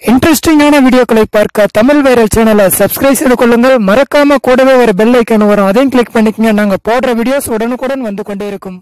இன்ட்ரெஸ்டிங்கான வீடியோக்களை பார்க்க தமிழ் வைரல் சேனலை சப்ஸ்கிரைப் செய்து கொள்ளுங்கள் மறக்காம கூடவே ஒரு பெல் ஐக்கான் வரும் அதையும் கிளிக் பண்ணிக்கங்க நாங்க போடுற வீடியோஸ் உடனுக்குடன் வந்து கொண்டே இருக்கும்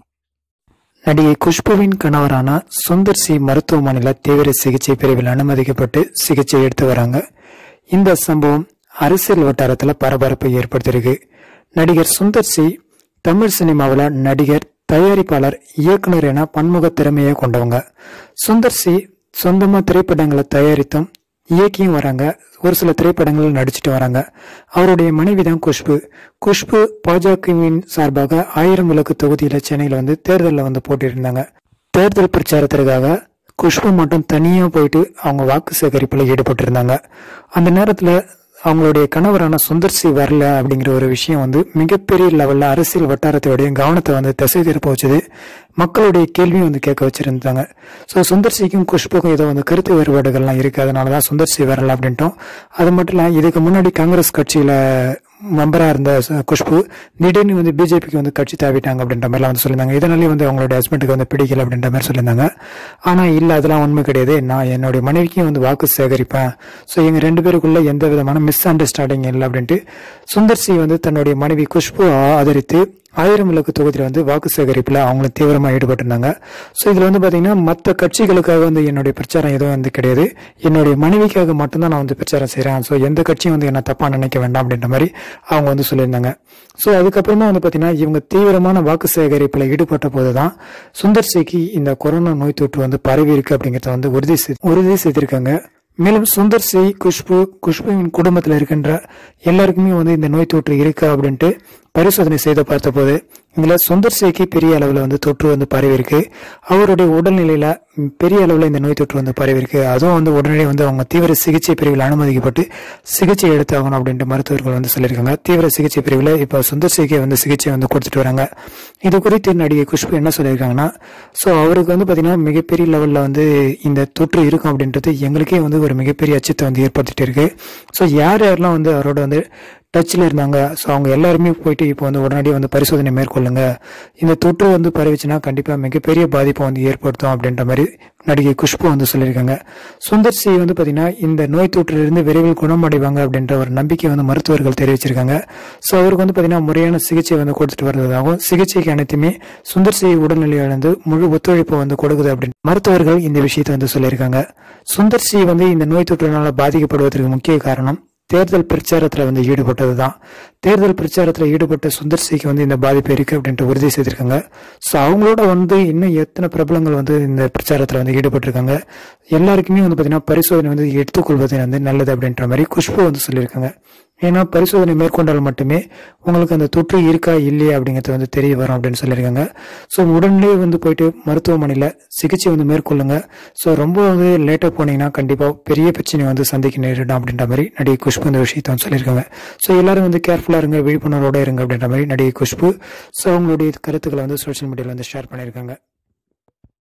நடிகை குஷ்புவின் கணவரான சுந்தர் சி மருத்துவமனையில் தீவிர சிகிச்சை பிரிவில் அனுமதிக்கப்பட்டு சிகிச்சை எடுத்து வராங்க இந்த சம்பவம் அரசியல் வட்டாரத்தில் பரபரப்பை ஏற்படுத்தியிருக்கு நடிகர் சுந்தர் சி தமிழ் சினிமாவில் நடிகர் தயாரிப்பாளர் இயக்குனர் என பன்முக திறமையை கொண்டவங்க சுந்தர் சி சொந்தமா திரைப்படங்களை தயாரித்தும் இயக்கியும் வராங்க ஒரு சில திரைப்படங்களில் நடிச்சிட்டு வராங்க அவருடைய மனைவி தான் குஷ்பு குஷ்பு பாஜகவின் சார்பாக ஆயிரம் விளக்கு தொகுதியில சென்னையில வந்து தேர்தலில் வந்து போட்டியிருந்தாங்க தேர்தல் பிரச்சாரத்திற்காக குஷ்பு மட்டும் தனியா போயிட்டு அவங்க வாக்கு சேகரிப்புல ஈடுபட்டிருந்தாங்க அந்த நேரத்துல அவங்களுடைய கணவரான சுந்தர் சி வரல அப்படிங்கிற ஒரு விஷயம் வந்து மிகப்பெரிய லெவல்ல அரசியல் வட்டாரத்தோடைய கவனத்தை வந்து திசை திருப்ப வச்சது மக்களுடைய கேள்வியும் வந்து கேட்க வச்சிருந்தாங்க ஸோ சுந்தர் சிக்கும் குஷ்புக்கும் ஏதோ வந்து கருத்து வேறுபாடுகள்லாம் இருக்கு அதனால தான் சுந்தர் சி வரல அப்படின்ட்டோம் அது மட்டும் இல்லை இதுக்கு முன்னாடி காங்கிரஸ் கட்சியில மெம்பரா இருந்த ச- குஷ்பு திடீர்னு வந்து பிஜேபிக்கு வந்து கட்சி தாவிட்டாங்க அப்படின்ற மாதிரிலாம் வந்து சொல்லியிருந்தாங்க இதனாலே வந்து அவங்களுடைய ஹஸ்பண்டுக்கு வந்து பிடிக்கல அப்படின்ற மாதிரி சொல்லியிருந்தாங்க ஆனா இல்ல அதெல்லாம் உண்மை கிடையாது நான் என்னுடைய மனைவிக்கும் வந்து வாக்கு சேகரிப்பேன் ஸோ எங்க ரெண்டு பேருக்குள்ள எந்த விதமான மிஸ் அண்டர்ஸ்டாண்டிங் இல்லை அப்படின்ட்டு சுந்தர் சி வந்து தன்னுடைய மனைவி குஷ்பு ஆதரித்து ஆயிரம் விளக்கு தொகுதியில் வந்து வாக்கு சேகரிப்பில் அவங்களும் தீவிரமாக ஈடுபட்டிருந்தாங்க ஸோ இதில் வந்து பார்த்தீங்கன்னா மற்ற கட்சிகளுக்காக வந்து என்னுடைய பிரச்சாரம் எதுவும் வந்து கிடையாது என்னுடைய மனைவிக்காக மட்டும்தான் நான் வந்து பிரச்சாரம் செய்கிறேன் ஸோ எந்த கட்சியும் வந்து என்ன தப்பாக நினைக்க வேண்டாம் அப்படின்ற மாதிரி அவங்க வந்து சொல்லியிருந்தாங்க ஸோ அதுக்கப்புறமா வந்து பார்த்தீங்கன்னா இவங்க தீவிரமான வாக்கு சேகரிப்பில் ஈடுபட்ட போது தான் சுந்தர் சிக்கு இந்த கொரோனா நோய் தொற்று வந்து பரவி இருக்கு அப்படிங்கிறத வந்து உறுதி செய்- உறுதி செய்திருக்காங்க மேலும் சுந்தர் சி குஷ்பு குஷ்புவின் குடும்பத்தில் இருக்கின்ற எல்லாருக்குமே வந்து இந்த நோய் தொற்று இருக்கா அப்படின்ட்டு பரிசோதனை செய்து பார்த்தபோது இதுல சுந்தர் சிக்கு பெரிய அளவில் வந்து தொற்று வந்து பரவி இருக்கு அவருடைய உடல்நிலையில ம், பெரிய அளவில் இந்த நோய் தொற்று வந்து பரவி இருக்கு அதுவும் வந்து உடனே வந்து அவங்க தீவிர சிகிச்சை பிரிவில் அனுமதிக்கப்பட்டு சிகிச்சை எடுத்தாகணும் அப்படின்ட்டு மருத்துவர்கள் வந்து சொல்லியிருக்காங்க தீவிர சிகிச்சை பிரிவில் இப்போ சுந்தர் சிக்கு வந்து சிகிச்சை வந்து கொடுத்துட்டு வராங்க இது குறித்து நடிகை குஷ்பு என்ன சொல்லியிருக்காங்கன்னா ஸோ அவருக்கு வந்து பார்த்தீங்கன்னா மிகப்பெரிய லெவலில் வந்து இந்த தொற்று இருக்கும் அப்படின்றது எங்களுக்கே வந்து ஒரு மிகப்பெரிய அச்சத்தை வந்து ஏற்படுத்திட்டு இருக்கு ஸோ யார் யாரெல்லாம் வந்து அவரோட வந்து டச்சில் இருந்தாங்க ஸோ அவங்க எல்லாருமே போயிட்டு இப்போ வந்து உடனடியாக வந்து பரிசோதனை மேற்கொள்ளுங்க இந்த தொற்று வந்து பரவிச்சுன்னா கண்டிப்பாக மிகப்பெரிய பாதிப்பை வந்து ஏற்படுத்தும் அப்படின்ற மாதிரி நடிகை குஷ்பு வந்து சொல்லியிருக்காங்க சுந்தர் சி வந்து பார்த்தீங்கன்னா இந்த நோய் தொற்றிலிருந்து விரைவில் குணமடைவாங்க அப்படின்ற ஒரு நம்பிக்கை வந்து மருத்துவர்கள் தெரிவிச்சிருக்காங்க ஸோ அவருக்கு வந்து பார்த்தீங்கன்னா முறையான சிகிச்சை வந்து கொடுத்துட்டு வருவதாகவும் சிகிச்சைக்கு அனைத்துமே சுந்தர் சி உடல்நிலையிலிருந்து முழு ஒத்துழைப்பு வந்து கொடுக்குது அப்படின்னு மருத்துவர்கள் இந்த விஷயத்தை வந்து சொல்லியிருக்காங்க சுந்தர் சி வந்து இந்த நோய் தொற்றினால பாதிக்கப்படுவதற்கு முக்கிய காரணம் தேர்தல் பிரச்சாரத்துல வந்து ஈடுபட்டதுதான் தேர்தல் பிரச்சாரத்துல ஈடுபட்ட சுந்தர் சிக்கு வந்து இந்த பாதிப்பு இருக்கு அப்படின்ட்டு உறுதி செய்திருக்காங்க ஸோ அவங்களோட வந்து இன்னும் எத்தனை பிரபலங்கள் வந்து இந்த பிரச்சாரத்துல வந்து ஈடுபட்டிருக்காங்க எல்லாருக்குமே வந்து பாத்தீங்கன்னா பரிசோதனை வந்து எடுத்துக்கொள்வது வந்து நல்லது அப்படின்ற மாதிரி குஷ்பு வந்து சொல்லியிருக்காங்க ஏன்னா பரிசோதனை மேற்கொண்டால் மட்டுமே உங்களுக்கு அந்த தொற்று இருக்கா இல்லையா அப்படிங்கிறது வந்து தெரிய வரும் அப்படின்னு சொல்லியிருக்காங்க ஸோ உடனே வந்து போயிட்டு மருத்துவமனையில் சிகிச்சை வந்து மேற்கொள்ளுங்க ஸோ ரொம்ப வந்து லேட்டாக போனீங்கன்னா கண்டிப்பாக பெரிய பிரச்சனை வந்து சந்திக்க நேரிடும் அப்படின்ற மாதிரி நடிகை குஷ்பு இந்த விஷயத்தை வந்து சொல்லியிருக்காங்க ஸோ எல்லாரும் வந்து கேர்ஃபுல்லாக இருங்க விழிப்புணர்வோட இருங்க அப்படின்ற மாதிரி நடிகை குஷ்பு ஸோ அவங்களுடைய கருத்துக்களை வந்து சோஷியல் மீடியாவில் வந்து ஷேர் பண்ணியிருக்காங்க